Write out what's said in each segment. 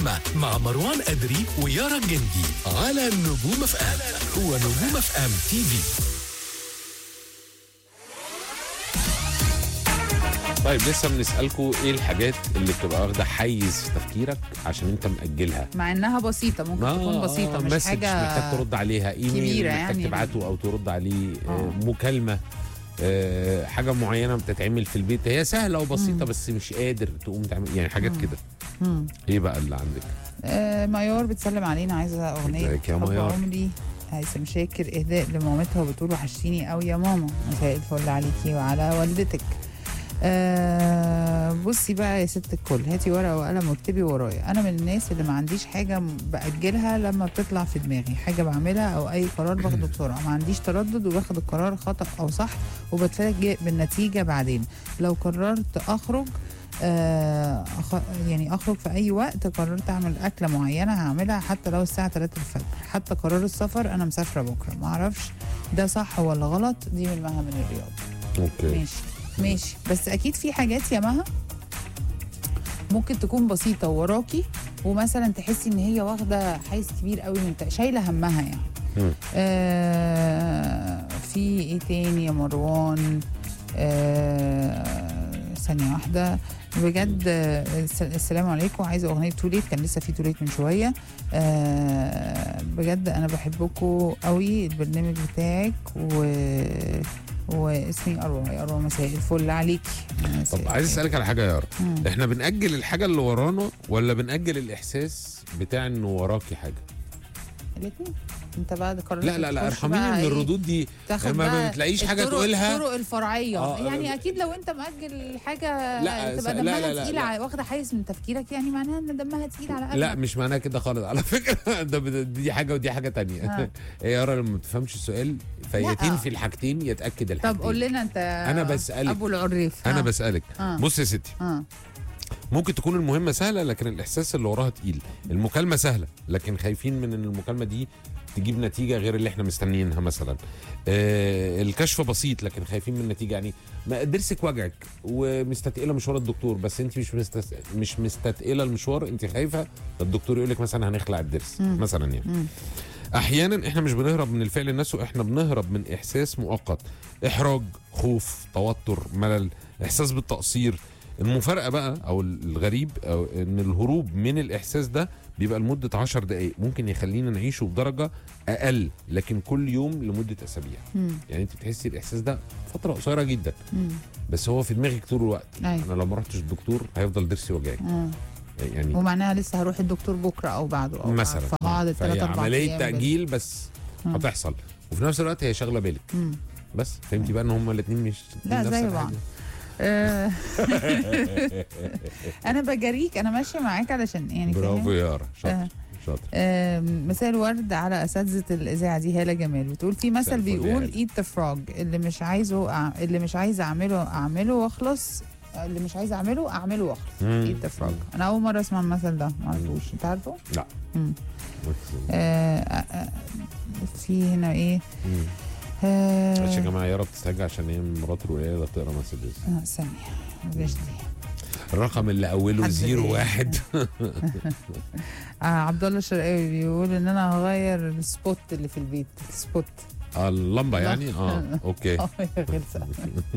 اللحمة مع مروان أدري ويارا الجندي على نجوم اف ام هو نجوم اف ام تي في طيب لسه بنسالكم ايه الحاجات اللي بتبقى واخده حيز في تفكيرك عشان انت ماجلها مع انها بسيطه ممكن تكون بسيطه مش مسج حاجه محتاج ترد عليها ايميل كبيرة محتاج يعني. تبعته او ترد عليه آه. آه. مكالمه آه حاجه معينه بتتعمل في البيت هي سهله وبسيطه بس مش قادر تقوم تعمل يعني حاجات كده مم. ايه بقى اللي عندك آه ميار بتسلم علينا عايزه اغنيه ازيك يا حب ميار؟ عمري هيثم شاكر اهداء لمامتها وبتقول وحشتيني قوي يا ماما مساء الفل عليكي وعلى والدتك آه بصي بقى يا ست الكل هاتي ورقه وقلم واكتبي ورايا انا من الناس اللي ما عنديش حاجه م- باجلها لما بتطلع في دماغي حاجه بعملها او اي قرار باخده بسرعه ما عنديش تردد وباخد القرار خطا او صح وبتفاجئ بالنتيجه بعدين لو قررت اخرج آه أخ... يعني اخرج في اي وقت قررت اعمل اكله معينه هعملها حتى لو الساعه 3 الفجر حتى قرار السفر انا مسافره بكره ما اعرفش ده صح ولا غلط دي من مها من الرياض اوكي ماشي ماشي بس اكيد في حاجات يا مها ممكن تكون بسيطه وراكي ومثلا تحسي ان هي واخده حيز كبير قوي من ت- شايله همها يعني مم. آه في ايه تاني يا مروان آه ثانية واحدة بجد آه، الس- السلام عليكم عايزة أغنية توليت كان لسه في توليت من شوية آه بجد أنا بحبكم قوي البرنامج بتاعك و واسمي أروى يا أروى مساء الفل عليكي مساء طب عايز الخير. اسالك على حاجه يا يارا مم. احنا بنأجل الحاجه اللي ورانا ولا بنأجل الاحساس بتاع انه وراكي حاجه الاتنين انت بعد قررت لا لا لا تخش ارحميني بقى من إيه؟ الردود دي تاخد لما بقى ما بتلاقيش حاجة الطرق- تقولها. الطرق الفرعيه آه، يعني آه. اكيد لو انت مأجل حاجه لا، تبقى لا، دمها لا، لا، تقيل لا. على- واخده حيز من تفكيرك يعني معناها ان دمها تقيل على قلبك لا مش معناها كده خالص على فكره ده بد- دي حاجه ودي حاجه تانية آه. هي يارا لما ما بتفهمش السؤال فيتين لا. في الحاجتين يتاكد الحاجتين طب قول لنا انت أنا بسألك. ابو العريف انا آه. بسالك آه. بص يا ستي اه ممكن تكون المهمه سهله لكن الاحساس اللي وراها تقيل المكالمه سهله لكن خايفين من ان المكالمه دي تجيب نتيجه غير اللي احنا مستنيينها مثلا آه الكشف بسيط لكن خايفين من النتيجه يعني ما ضرسك وجعك ومستثقله مشوار الدكتور بس انت مش مستس... مش مستثقله المشوار انت خايفه الدكتور يقول لك مثلا هنخلع الضرس مم. مثلا يعني مم. احيانا احنا مش بنهرب من الفعل نفسه احنا بنهرب من احساس مؤقت احراج خوف توتر ملل احساس بالتقصير المفارقه بقى او الغريب أو ان الهروب من الاحساس ده بيبقى لمده 10 دقائق ممكن يخلينا نعيشه بدرجه اقل لكن كل يوم لمده اسابيع مم. يعني انت بتحسي الاحساس ده فتره قصيره جدا مم. بس هو في دماغك طول الوقت أيوة. انا لو ما رحتش الدكتور هيفضل ضرسي وجعي آه. يعني ومعناها لسه هروح الدكتور بكره او بعده او مثلا بعد. فهقعد فهي الثلاث اربع عمليه أيام بال- تاجيل بس مم. هتحصل وفي نفس الوقت هي شاغله بالك مم. بس فهمتي بقى ان هما الاثنين مش لا، نفس زي الحاجة. بعض. آه. انا بجريك انا ماشيه معاك علشان يعني برافو فاهم؟ يا يارا شاطر آه. شاطر آه، مساء الورد على اساتذه الاذاعه دي هاله جمال بتقول في مساء مثل الفل يا بيقول هالة. ايت ذا فروج اللي مش عايزه أع... اللي مش عايز اعمله اعمله واخلص اللي مش عايز اعمله اعمله واخلص مم. ايت ذا فروج انا اول مره اسمع المثل ده ما عرفوش انت عارفه؟ لا. مم. آه آه آه، في هنا ايه؟ مم. معلش يا آه جماعه يارا بتستعجل عشان هي مرات القليله اللي بتقرا مسجز آه، ثانيه مفيش دي الرقم اللي اوله حد زيرو بي- واحد آه عبد الله الشرقاوي بيقول ان انا هغير السبوت اللي في البيت السبوت آه، اللمبه يعني اه اوكي اه يا غلسة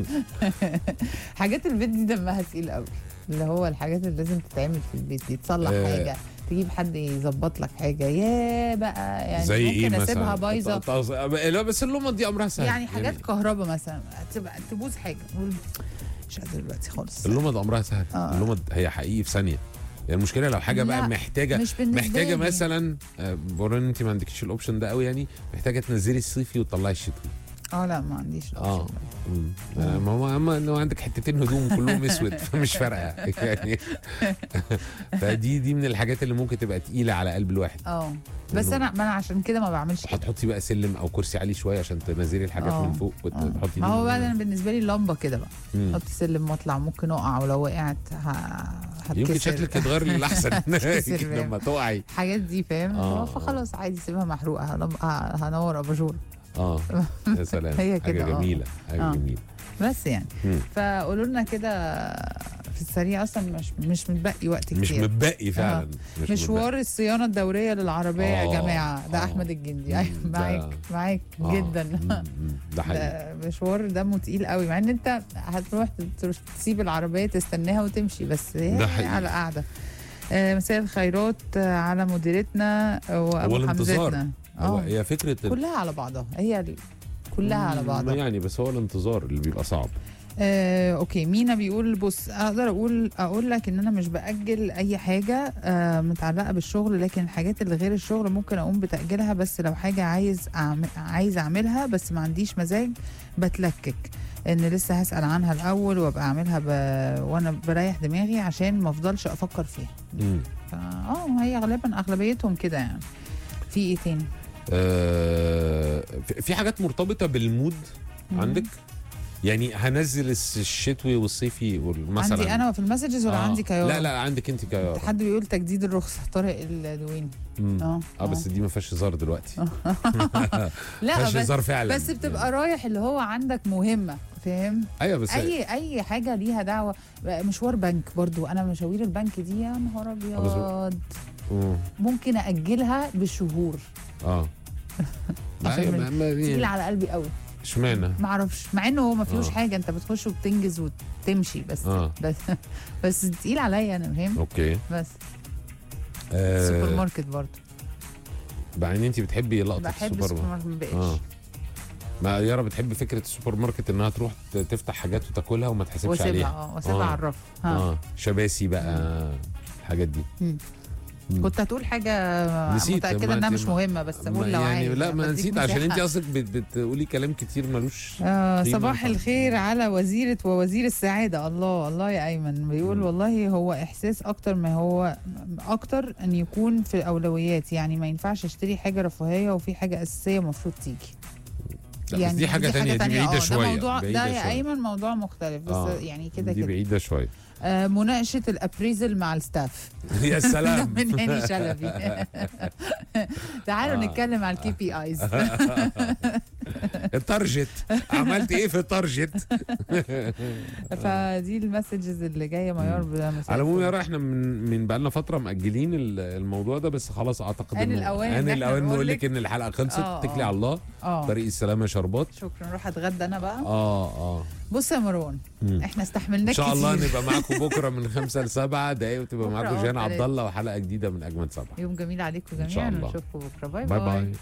حاجات البيت دي دمها تقيل قوي اللي هو الحاجات اللي لازم تتعمل في البيت دي تصلح آه. حاجه تجيب حد يظبط لك حاجه يا بقى يعني زي ممكن ايه اسيبها مثلا بايظه ط- ط- لا بس اللمبه دي امرها سهل يعني حاجات كهرباء مثلا تبقى تبوظ حاجه نقول مش قادر دلوقتي خالص اللمبه امرها سهل آه. اللمبه هي حقيقي في ثانيه يعني المشكله لو حاجه بقى لا، محتاجه مش بالنسبه محتاجه لي. مثلا آه، بورين انت ما عندكش الاوبشن ده قوي يعني محتاجه تنزلي الصيفي وتطلعي الشتوي اه لا ما عنديش اه الأوبشن ده. مم. آه، ما هو اما لو عندك حتتين هدوم كلهم اسود فمش فارقه يعني فدي دي من الحاجات اللي ممكن تبقى تقيله على قلب الواحد اه بس انا ما انا عشان كده ما بعملش كده هتحطي بقى سلم او كرسي عالي شويه عشان تنزلي الحاجات آه. من فوق آه. وتحطي ما هو بقى دي انا بالنسبه لي اللمبه كده بقى مم. حط سلم واطلع ممكن اقع ولو وقعت ه... هتكسر يمكن شكلك يتغير للاحسن هتكسر فاهم. لما تقعي الحاجات دي فاهم آه. فخلاص عادي سيبها محروقه هلم- ه- هنور اباجور اه يا سلام هي حاجه كده، آه. جميله حاجه آه. جميله بس يعني مم. فقولوا لنا كده في السريع اصلا مش مش متبقي وقت مش كتير متبقي فعلا مش مشوار الصيانه الدوريه للعربيه يا آه، جماعه ده آه. احمد الجندي مم، أيوة، ده- معاك معاك آه. جدا مم، مم، ده حقيقي ده مشوار دمه تقيل قوي مع ان انت هتروح تروح تسيب العربيه تستناها وتمشي بس هي ده حقيقي. على قاعده آه، مساء الخيرات آه، على مديرتنا وابو الانتظار. حمزتنا هو اه هي فكره ال- كلها على بعضها هي ال- كلها على مم، بعضها يعني بس هو الانتظار اللي بيبقى صعب آه، اوكي مينا بيقول بص اقدر اقول اقول لك ان انا مش باجل اي حاجه آه متعلقه بالشغل لكن الحاجات اللي غير الشغل ممكن اقوم بتاجيلها بس لو حاجه عايز أعمل عايز اعملها بس ما عنديش مزاج بتلكك ان لسه هسال عنها الاول وابقى اعملها ب... وانا بريح دماغي عشان ما افضلش افكر فيها مم. فا اه هي غالبا اغلبيتهم كده يعني في ايه تاني آه، في- في حاجات مرتبطه بالمود مم. عندك يعني هنزل الس- الشتوي والصيفي والمثلا عندي انا في المسجز ولا آه. عندي كيارة لا لا عندك انت كيارة حد بيقول تجديد الرخصه طارق الدويني مم. اه اه بس دي ما فيهاش هزار دلوقتي لا فيهاش بس هزار فعلا بس بتبقى رايح اللي هو عندك مهمه فاهم ايوه بس اي اي حاجه ليها دعوه مشوار بنك برضو انا مشاوير البنك دي يا نهار ابيض مم. ممكن ااجلها بشهور اه لا، عشان أيوة، ما- ما- تقيل على قلبي قوي اشمعنى ما اعرفش مع انه هو ما فيهوش آه. حاجه انت بتخش وبتنجز وتمشي بس آه. بس بس تقيل عليا انا فاهم اوكي بس سوبر آه ماركت برضو بعدين انت بتحبي لقطه بحب السوبر السوبر ماركت ماركت ما اه بقاش ما يارا بتحب فكره السوبر ماركت انها تروح ت- تفتح حاجات وتاكلها وما تحسبش واسيبها عليها اه واسيبها آه. على الرف ها اه شباسي بقى الحاجات دي مم. مم. كنت هتقول حاجه نسيت، متاكده ما انها انت مش ما- مهمه بس ما اقول لو يعني عايز لا ما بديك نسيت عشان انت مساحة. اصلك بت- بتقولي كلام كتير ملوش آه قيمة صباح ف- الخير على وزيرة ووزير السعادة الله الله يا أيمن بيقول مم. والله هو إحساس أكتر ما هو أكتر أن يكون في الأولويات يعني ما ينفعش أشتري حاجة رفاهية وفي حاجة أساسية المفروض تيجي لا بس دي حاجه تانية دي بعيده آه، شويه ده موضوع بعيدة ده يا شوية. أيمن موضوع مختلف بس آه، يعني كده دي كده بعيده شويه آه مناقشة الأبريزل مع الستاف يا سلام من هاني شلبي تعالوا آه. نتكلم على الكي بي ايز التارجت عملت ايه في التارجت فدي المسجز اللي جايه ميار بمساء على العموم يا الفل. رأي احنا من من بقالنا فتره ماجلين ال- الموضوع ده بس خلاص اعتقد آن إنه- الأوان إن آن إحنا الاوان نقول نقول لك- لك ان الحلقه خلصت آه، اتكلي آه. على الله اه طريق السلامه يا شربات شكرا روح اتغدى انا بقى اه اه بص يا مروان مم. احنا استحملناك ان شاء الله كتير. نبقى معاكم بكره من خمسة لسبعة دقايق وتبقى بكرة معاكم أهو جان تلاتة. عبد الله وحلقه جديده من اجمل سبعة يوم جميل عليكم إن شاء جميعا الله. نشوفكم بكره باي باي باي, باي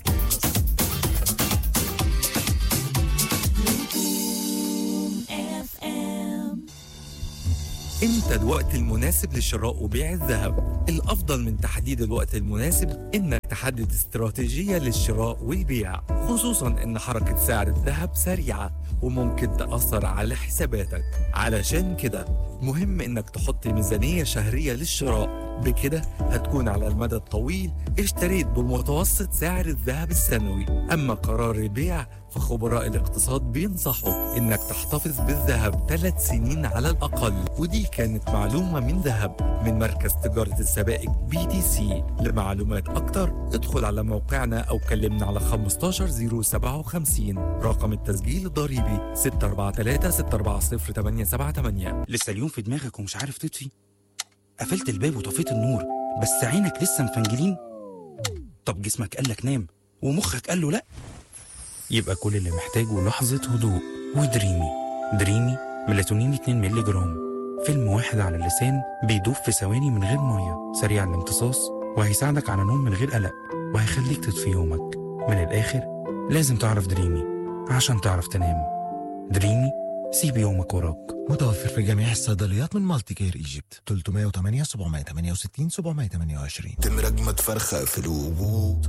امتى الوقت المناسب لشراء وبيع الذهب الافضل من تحديد الوقت المناسب انك تحدد استراتيجية للشراء والبيع خصوصا ان حركة سعر الذهب سريعة وممكن تأثر على حساباتك علشان كده مهم انك تحط ميزانية شهرية للشراء بكده هتكون على المدى الطويل اشتريت بمتوسط سعر الذهب السنوي اما قرار البيع فخبراء الاقتصاد بينصحوا انك تحتفظ بالذهب ثلاث سنين على الاقل ودي كانت معلومه من ذهب من مركز تجاره السبائك بي تي سي لمعلومات اكتر ادخل على موقعنا او كلمنا على 15057 رقم التسجيل الضريبي 643 640 878 لسه اليوم في دماغك ومش عارف تطفي قفلت الباب وطفيت النور بس عينك لسه مفنجلين طب جسمك قالك نام ومخك قال له لا يبقى كل اللي محتاجه لحظة هدوء ودريمي دريمي ميلاتونين 2 مللي جرام فيلم واحد على اللسان بيدوب في ثواني من غير مية سريع الامتصاص وهيساعدك على نوم من غير قلق وهيخليك تطفي يومك من الآخر لازم تعرف دريمي عشان تعرف تنام دريمي سيب يومك وراك متوفر في جميع الصيدليات من مالتي كير ايجيبت 308 768 728 تم رجمة فرخة في الوجود